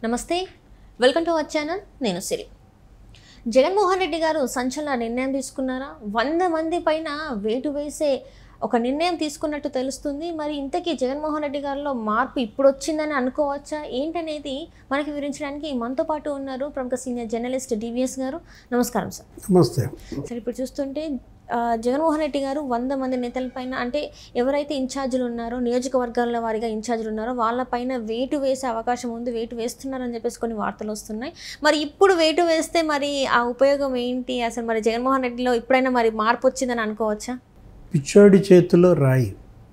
నమస్తే welcome to our channel నేను సిరి జగన్మోహన్ రెడ్డి గారు సంచలన నిర్ణయం తీసుకున్నారా వంద మంది పైన వేటు వేసే ఒక నిర్ణయం తీసుకున్నట్టు తెలుస్తుంది మరి ఇంతకీ జగన్మోహన్ రెడ్డి గారిలో మార్పు ఇప్పుడు వచ్చిందని అనుకోవచ్చా ఏంటనేది మనకి వివరించడానికి మనతో పాటు ఉన్నారు ప్రముఖ సీనియర్ జర్నలిస్ట్ డివిఎస్ గారు నమస్కారం సార్ నమస్తే సరే ఇప్పుడు చూస్తుంటే ఆ, జగన్మోహన్ రెడ్డి గారు వంద మంది నేతలపైన అంటే ఎవరైతే ఇన్ఛార్జీలు ఉన్నారో నియోజకవర్గాల వారిగా ఇన్ఛార్జీలు ఉన్నారో వాళ్ళపైన వేటు వేసే అవకాశం ఉంది వేటు వేస్తున్నారని చెప్పేసి కొన్ని వార్తలు వస్తున్నాయి మరి ఇప్పుడు వేటు వేస్తే మరి ఆ ఉపయోగం ఏంటి అసలు మరి జగన్మోహన్ రెడ్డిలో ఇప్పుడైనా మరి మార్పు వచ్చిందని అనుకోవచ్చా పిచ్చోడి చేతిలో రాయి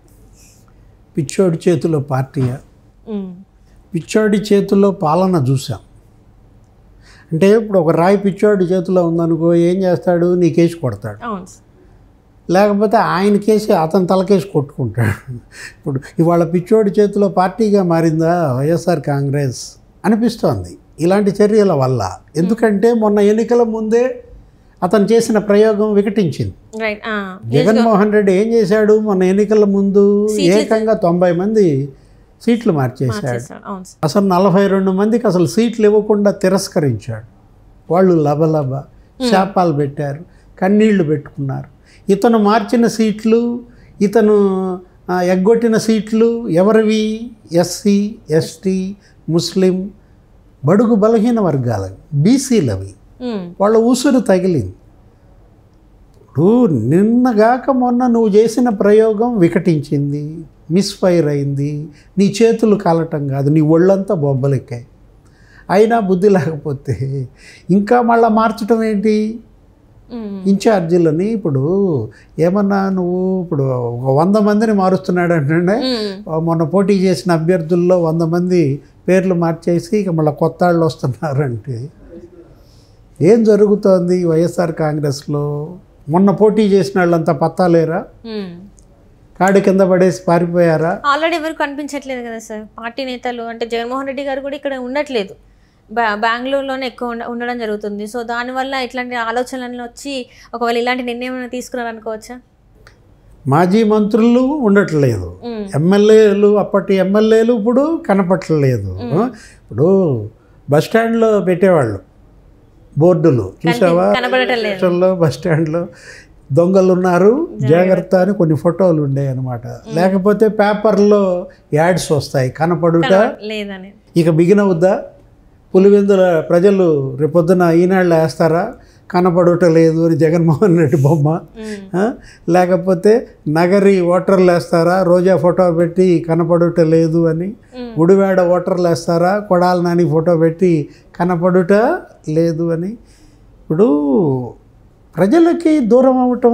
పిచ్చోడి చేతిలో పార్టీయా ఉమ్, పిచ్చోడి చేతిలో పాలన చూసాం అంటే ఇప్పుడు ఒక రాయి పిచ్చోడి చేతిలో ఉందనుకో ఏం చేస్తాడు నీకేసి కొడతాడు అవును సార్. లేకపోతే ఆయనకేసి అతని తలకేసి కొట్టుకుంటాడు ఇప్పుడు ఇవాళ పిచ్చోడి చేతిలో పార్టీగా మారిందా వైఎస్ఆర్ కాంగ్రెస్ అనిపిస్తోంది ఇలాంటి చర్యల వల్ల ఎందుకంటే మొన్న ఎన్నికల ముందే అతను చేసిన ప్రయోగం వికటించింది రైట్ ఆ, జగన్మోహన్ రెడ్డి ఏం చేశాడు మొన్న ఎన్నికల ముందు ఏకంగా తొంభై మంది సీట్లు మార్చేశాడు చేశాడు. అవును సార్. అసలు నలభై రెండు మందికి అసలు సీట్లు ఇవ్వకుండా తిరస్కరించాడు వాళ్ళు లబలబ శాపాలు పెట్టారు కన్నీళ్లు పెట్టుకున్నారు ఇతను మార్చిన సీట్లు ఇతను ఆ, ఎగ్గొట్టిన సీట్లు ఎవరివి ఎస్సీ ఎస్టీ ముస్లిం బడుగు బలహీన వర్గాలవి బీసీలవి ఉమ్, వాళ్ళ ఉసురు తగిలింది ఇప్పుడు నిన్నగాక మొన్న నువ్వు చేసిన ప్రయోగం వికటించింది మిస్ఫైర్ అయింది నీ చేతులు కాలటం కాదు నీ ఒళ్ళంతా బొబ్బలెక్కాయి అయినా బుద్ధి లేకపోతే ఇంకా మళ్ళీ మార్చడం ఏంటి ఉమ్, ఇన్ఛార్జీలని ఇప్పుడు ఏమన్నా నువ్వు ఇప్పుడు ఒక వంద మందిని మారుస్తున్నాడు అంటే ఉమ్, మొన్న పోటీ చేసిన అభ్యర్థుల్లో వంద మంది పేర్లు మార్చేసి ఇక మళ్ళీ కొత్త వాళ్ళు వస్తున్నారంటే ఏం జరుగుతోంది వైఎస్ఆర్ కాంగ్రెస్లో మొన్న పోటీ చేసిన వాళ్ళంతా పత్తాలేరా ఉమ్. కాడి కింద పడేసి పారిపోయారా ఆల్రెడీ ఎవరు కనిపించట్లేదు కదా సార్ పార్టీ నేతలు అంటే జగన్మోహన్ రెడ్డి గారు కూడా ఇక్కడ ఉండట్లేదు బా బెంగళూరులోనే ఎక్కువ ఉండ- ఉండడం జరుగుతుంది సో దానివల్ల ఇట్లాంటి ఆలోచనలు వచ్చి ఒకవేళ ఇలాంటి నిర్ణయం ఏమైనా తీసుకున్నారనుకోవచ్చా మాజీ మంత్రులు ఉండట్లేదు ఉమ్, ఎమ్మెల్యేలు అప్పటి ఎమ్మెల్యేలు ఇప్పుడు కనపట్లేదు ఇప్పుడు బస్ స్టాండ్లో పెట్టేవాళ్ళు బోర్డులు చూసావా కనబడటం లేదు స్టేషన్లో బస్ స్టాండ్లో దొంగలు ఉన్నారు జాగ్రత్త అని కొన్ని ఫోటోలు ఉండేవి అనమాట లేకపోతే పేపర్లో యాడ్స్ వస్తాయి కనపడుట లేదని ఇక బిగినవుద్దా పులివెందుల ప్రజలు రేపొద్దున ఈనాళ్ళు వేస్తారా కనపడుట లేదు అని జగన్మోహన్ రెడ్డి బొమ్మ ఉమ్, ఆ? లేకపోతే నగరి ఓటర్లు వేస్తారా రోజా ఫోటో పెట్టి కనపడుట లేదు అని ఉమ్. గుడివాడ ఓటర్లు వేస్తారా కొడాల నాని ఫోటో పెట్టి కనపడుట లేదు అని ఇప్పుడు ప్రజలకి దూరం అవ్వటం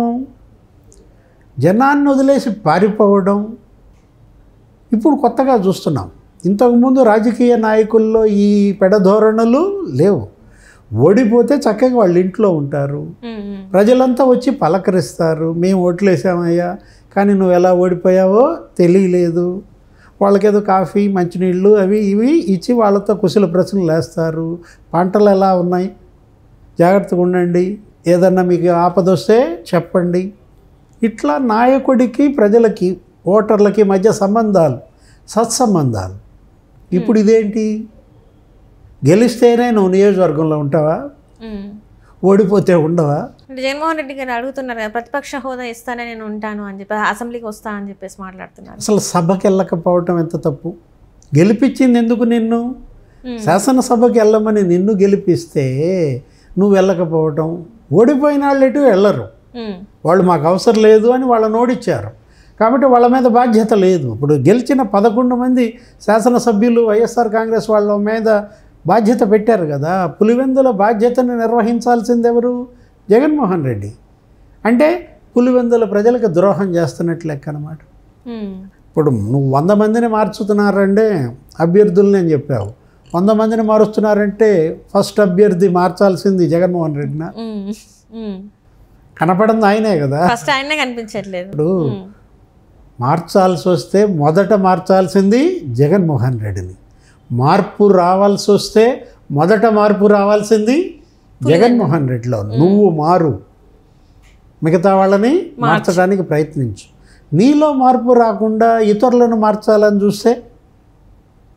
జనాన్ని వదిలేసి పారిపోవడం ఇప్పుడు కొత్తగా చూస్తున్నాం ఇంతకుముందు రాజకీయ నాయకుల్లో ఈ పెడధోరణులు లేవు ఓడిపోతే చక్కగా వాళ్ళ ఇంట్లో ఉంటారు ఉమ్, ఉమ్, ప్రజలంతా వచ్చి పలకరిస్తారు మేము ఓట్లేసామయ్యా కానీ నువ్వు ఎలా ఓడిపోయావో తెలియలేదు వాళ్ళకేదో కాఫీ మంచినీళ్ళు అవి ఇవి ఇచ్చి వాళ్ళతో కుశల ప్రశ్నలు వేస్తారు పంటలు ఎలా ఉన్నాయి జాగ్రత్తగా ఉండండి ఏదన్నా మీకు ఆపద వస్తే చెప్పండి ఇట్లా నాయకుడికి ప్రజలకి ఓటర్లకి మధ్య సంబంధాలు సత్సంబంధాలు ఇప్పుడు ఇదేంటి గెలిస్తేనే నువ్వు నియోజకవర్గంలో ఉంటావా ఉమ్. ఓడిపోతే ఉండవా అంటే జగన్మోహన్ రెడ్డి గారు అడుగుతున్నారు కదా ప్రతిపక్ష హోదా ఇస్తానే నేను ఉంటాను అని చెప్పి అసెంబ్లీకి వస్తా అని చెప్పేసి మాట్లాడుతున్నారు అసలు సభకి వెళ్ళకపోవటం ఎంత తప్పు గెలిపించింది ఎందుకు నిన్ను ఉమ్. శాసనసభకి వెళ్ళమని నిన్ను గెలిపిస్తే నువ్వు వెళ్ళకపోవటం ఓడిపోయిన వాళ్ళు ఎటు వెళ్ళరు ఉమ్, వాళ్ళు మాకు అవసరం లేదు అని వాళ్ళని ఓడిచ్చారు కాబట్టి వాళ్ళ మీద బాధ్యత లేదు ఇప్పుడు గెలిచిన పదకొండు మంది శాసనసభ్యులు వైఎస్ఆర్ కాంగ్రెస్ వాళ్ళ మీద బాధ్యత పెట్టారు కదా పులివెందుల బాధ్యతను నిర్వహించాల్సింది ఎవరు జగన్మోహన్ రెడ్డి అంటే పులివెందుల ప్రజలకు ద్రోహం చేస్తున్నట్లు లెక్క అనమాట ఉమ్, ఇప్పుడు నువ్వు వంద మందిని మార్చుతున్నారంటే అభ్యర్థుల్ని అని చెప్పావు వంద మందిని మారుస్తున్నారంటే ఫస్ట్ అభ్యర్థి మార్చాల్సింది జగన్మోహన్ రెడ్డిన ఉమ్, ఉమ్. కనపడింది ఆయనే కదా ఫస్ట్ ఆయనే కనిపించట్లేదు ఇప్పుడు ఉమ్, మార్చాల్సి వస్తే మొదట మార్చాల్సింది జగన్మోహన్ రెడ్డిని మార్పు రావాల్సి వస్తే మొదట మార్పు రావాల్సింది జగన్మోహన్ రెడ్డిలో నువ్వు మారు మిగతా వాళ్ళని మార్చడానికి ప్రయత్నించు నీలో మార్పు రాకుండా ఇతరులను మార్చాలని చూస్తే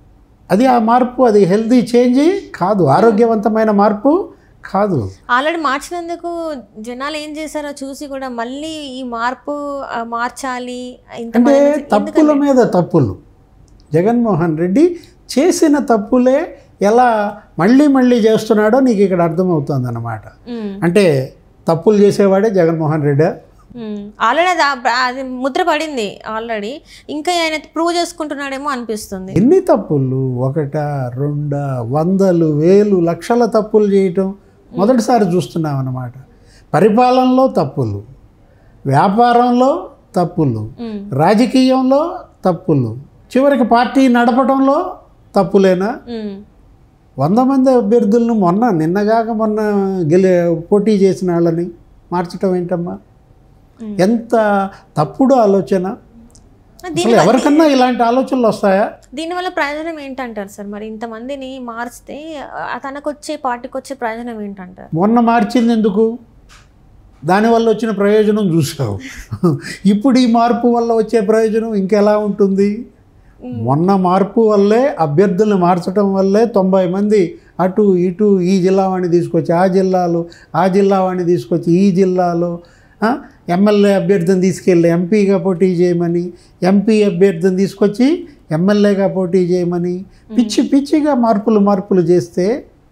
అది ఆ మార్పు అది హెల్దీ చేంజ్ కాదు ఆరోగ్యవంతమైన మార్పు కాదు ఆల్రెడీ మార్చినందుకు జనాలు ఏం చేశారో చూసి కూడా మళ్ళీ ఈ మార్పు ఆ, మార్చాలి ఇంత అంటే మంది- తప్పుల మీద తప్పులు జగన్మోహన్ రెడ్డి చేసిన తప్పులే ఎలా మళ్ళీ మళ్ళీ చేస్తున్నాడో నీకు ఇక్కడ అర్థమవుతుంది అన్నమాట ఉమ్, అంటే తప్పులు చేసేవాడే జగన్మోహన్ రెడ్డి ఉమ్. ఆల్రెడీ అది ఆ- అది ముద్ర పడింది ఆల్రెడీ ఇంకా ఆయన ప్రూవ్ చేసుకుంటున్నాడేమో అనిపిస్తుంది ఎన్ని తప్పులు ఒకట రెండా వందలు వేలు లక్షల తప్పులు చేయటం మొదటిసారి చూస్తున్నాం అన్నమాట పరిపాలనలో తప్పులు వ్యాపారంలో తప్పులు ఉమ్, రాజకీయంలో తప్పులు చివరికి పార్టీ నడపడంలో తప్పులేనా ఉమ్, వంద మంది అభ్యర్థులను మొన్న నిన్నగాక మొన్న గెలి పోటీ చేసిన వాళ్ళని మార్చటం ఏంటమ్మా ఉమ్. ఎంత తప్పుడు ఆలోచన దీని అసలు ఎవరికన్నా ఇలాంటి ఆలోచనలు వస్తాయా దీనివల్ల ప్రయోజనం ఏంటంటారు సార్ మరి ఇంతమందిని మార్చితే ఆ, తనకు వచ్చే పార్టీకి వచ్చే ప్రయోజనం ఏంటంటారు మొన్న మార్చింది ఎందుకు దానివల్ల వచ్చిన ప్రయోజనం చూసావు ఇప్పుడు ఈ మార్పు వల్ల వచ్చే ప్రయోజనం ఇంకెలా ఉంటుంది మొన్న మార్పు వల్లే అభ్యర్థుల్ని మార్చడం వల్లే తొంభై మంది అటు ఇటు ఈ జిల్లా వాడిని తీసుకొచ్చి ఆ జిల్లాలో ఆ జిల్లా వాడిని తీసుకొచ్చి ఈ జిల్లాలో ఆ, ఎమ్మెల్యే అభ్యర్థిని తీసుకెళ్ళి ఎంపీగా పోటీ చేయమని ఎంపీ అభ్యర్థిని తీసుకొచ్చి ఎమ్మెల్యేగా పోటీ చేయమని పిచ్చి పిచ్చిగా మార్పులు మార్పులు చేస్తే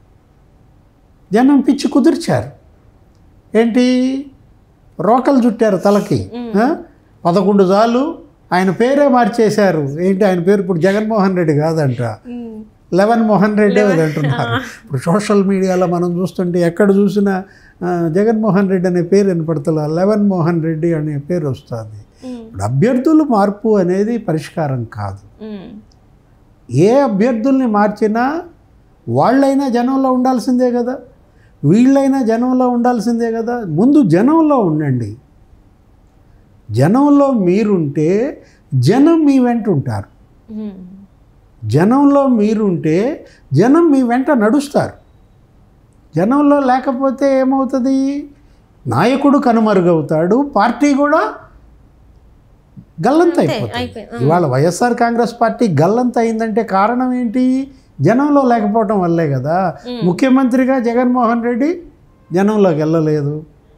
జనం పిచ్చి కుదిర్చారు ఏంటి రోకలు చుట్టారు తలకి ఆ? పదకొండు సార్లు ఆయన పేరే మార్చేశారు ఏంటి ఆయన పేరు ఇప్పుడు జగన్మోహన్ రెడ్డి కాదంట ఉమ్, లెవెన్ మోహన్ రెడ్డి అది అంటున్నారు ఇప్పుడు సోషల్ మీడియాలో మనం చూస్తుంటే ఎక్కడ చూసినా ఆ, జగన్మోహన్ రెడ్డి అనే పేరు వినపడతలా లెవెన్ మోహన్ రెడ్డి అనే పేరు వస్తుంది ఉమ్, ఇప్పుడు అభ్యర్థులు మార్పు అనేది పరిష్కారం కాదు ఉమ్, ఏ అభ్యర్థుల్ని మార్చినా వాళ్ళైనా జనంలో ఉండాల్సిందే కదా వీళ్ళైనా జనంలో ఉండాల్సిందే కదా ముందు జనంలో ఉండండి జనంలో మీరుంటే జనం మీ వెంట ఉంటారు ఉమ్, జనంలో మీరుంటే జనం మీ వెంట నడుస్తారు జనంలో లేకపోతే ఏమవుతుంది నాయకుడు కనుమరుగవుతాడు పార్టీ కూడా గల్లంత అయిపోతుంది అయిపోయింది ఇవాళ వైఎస్ఆర్ కాంగ్రెస్ పార్టీ గల్లంత అయిందంటే కారణం ఏంటి జనంలో లేకపోవటం వల్లే కదా ముఖ్యమంత్రిగా జగన్మోహన్ రెడ్డి జనంలోకి వెళ్ళలేదు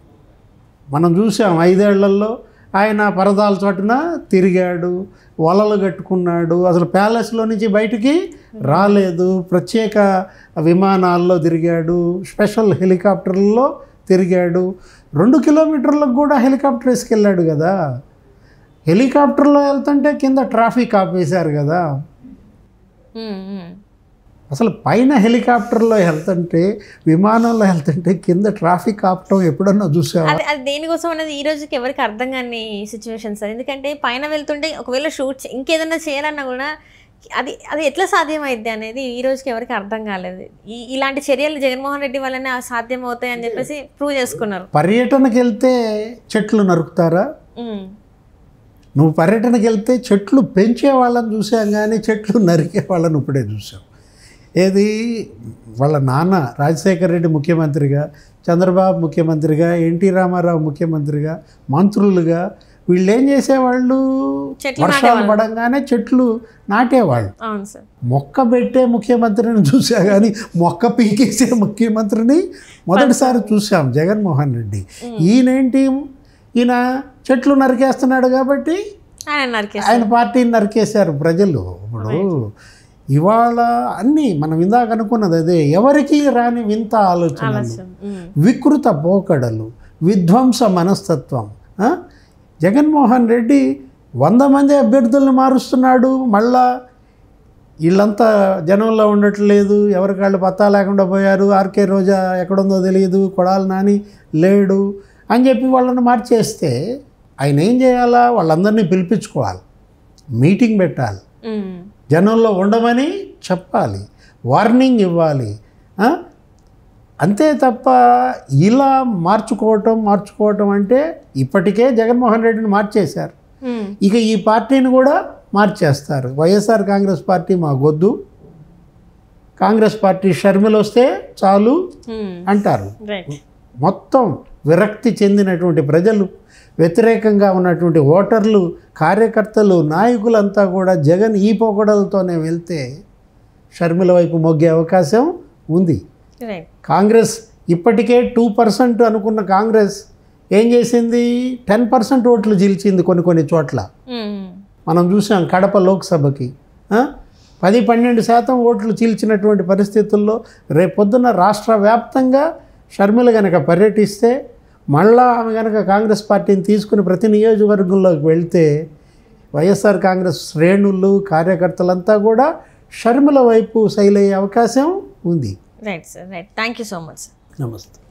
మనం చూసాం ఐదేళ్లలో ఆయన పరదాల చోటున తిరిగాడు వలలు కట్టుకున్నాడు అసలు ప్యాలెస్లో నుంచి బయటికి రాలేదు ప్రత్యేక విమానాల్లో తిరిగాడు స్పెషల్ హెలికాప్టర్లలో తిరిగాడు రెండు కిలోమీటర్లకు కూడా హెలికాప్టర్ వేసుకెళ్ళాడు కదా హెలికాప్టర్లో వెళ్తుంటే కింద ట్రాఫిక్ ఆపేశారు కదా ఉమ్, ఉమ్. అసలు పైన హెలికాప్టర్లో వెళ్తుంటే విమానంలో వెళ్తుంటే కింద ట్రాఫిక్ ఆపటం ఎప్పుడన్నా చూసావా అది అది దేనికోసం అనేది ఈ రోజుకి ఎవరికి అర్థం కాని సిచ్యువేషన్ సార్ ఎందుకంటే పైన వెళ్తుంటే ఒకవేళ షూట్ ఇంకేదన్నా చేయాలన్నా కూడా అది అది ఎట్లా సాధ్యమైద్ది అనేది ఈ రోజుకి ఎవరికి అర్థం కాలేదు ఈ ఇలాంటి చర్యలు జగన్మోహన్ రెడ్డి వల్లనే సాధ్యం అవుతాయి అని చెప్పేసి ప్రూవ్ చేసుకున్నారు పర్యటనకి వెళ్తే చెట్లు నరుకుతారా ఉమ్, నువ్వు పర్యటనకి వెళ్తే చెట్లు పెంచే వాళ్ళని చూసాం కానీ చెట్లు నరికే వాళ్ళని ఇప్పుడే చూసాం ఏది వాళ్ళ నాన్న రాజశేఖర రెడ్డి ముఖ్యమంత్రిగా చంద్రబాబు ముఖ్యమంత్రిగా ఎన్టీ రామారావు ముఖ్యమంత్రిగా మంత్రులుగా వీళ్ళు ఏం చేసేవాళ్ళు చెట్లు వర్షాలు పడంగానే చెట్లు నాటేవాళ్ళు అవును సార్ మొక్క పెట్టే ముఖ్యమంత్రిని చూసా కానీ మొక్క పీకేసే ముఖ్యమంత్రిని మొదటిసారి చూసాం జగన్మోహన్ రెడ్డి ఈయనేంటి ఈయన చెట్లు నరికేస్తున్నాడు కాబట్టి ఆయన నరికేసి ఆయన పార్టీని నరికేశారు ప్రజలు ఇప్పుడు ఇవాళ అన్నీ మనం ఇందాక అనుకున్నది అదే ఎవరికి రాని వింత ఆలోచనలు ఉమ్, వికృత పోకడలు విధ్వంస మనస్తత్వం ఆ? జగన్మోహన్ రెడ్డి వంద మంది అభ్యర్థులను మారుస్తున్నాడు మళ్ళా వీళ్ళంతా జనంలో ఉండట్లేదు ఎవరికాళ్ళు పత్తా లేకుండా పోయారు ఆర్కే రోజా ఎక్కడుందో తెలియదు కొడాలి నాని లేడు అని చెప్పి వాళ్ళని మార్చేస్తే ఆయన ఏం చేయాలా వాళ్ళందరినీ పిలిపించుకోవాలి మీటింగ్ పెట్టాలి ఉమ్, జనంలో ఉండమని చెప్పాలి వార్నింగ్ ఇవ్వాలి ఆ? అంతే తప్ప ఇలా మార్చుకోవటం మార్చుకోవటం అంటే ఇప్పటికే జగన్మోహన్ రెడ్డిని మార్చేశారు ఉమ్, ఇక ఈ పార్టీని కూడా మార్చేస్తారు వైఎస్ఆర్ కాంగ్రెస్ పార్టీ మాకొద్దు కాంగ్రెస్ పార్టీ షర్మిల వస్తే చాలు ఉమ్, అంటారు రైట్ మొత్తం విరక్తి చెందినటువంటి ప్రజలు వ్యతిరేకంగా ఉన్నటువంటి ఓటర్లు కార్యకర్తలు నాయకులంతా కూడా జగన్ ఈ పొగడలతోనే వెళ్తే షర్మిల వైపు మొగ్గే అవకాశం ఉంది రైట్ కాంగ్రెస్ ఇప్పటికే టూ పర్సెంట్ అనుకున్న కాంగ్రెస్ ఏం చేసింది టెన్ పర్సెంట్ ఓట్లు గెలిచింది కొన్ని కొన్ని చోట్ల మనం చూసాం కడప లోక్సభకి ఆ? పది పన్నెండు శాతం ఓట్లు చీల్చినటువంటి పరిస్థితుల్లో రేపొద్దున రాష్ట్ర వ్యాప్తంగా షర్మిల గనక పర్యటిస్తే మళ్ళా ఆమె గనక కాంగ్రెస్ పార్టీని తీసుకుని ప్రతి నియోజకవర్గంలోకి వెళ్తే వైఎస్ఆర్ కాంగ్రెస్ శ్రేణులు కార్యకర్తలంతా కూడా షర్మిల వైపు శైలయ్యే అవకాశం ఉంది right sir right thank you so much sir నమస్తే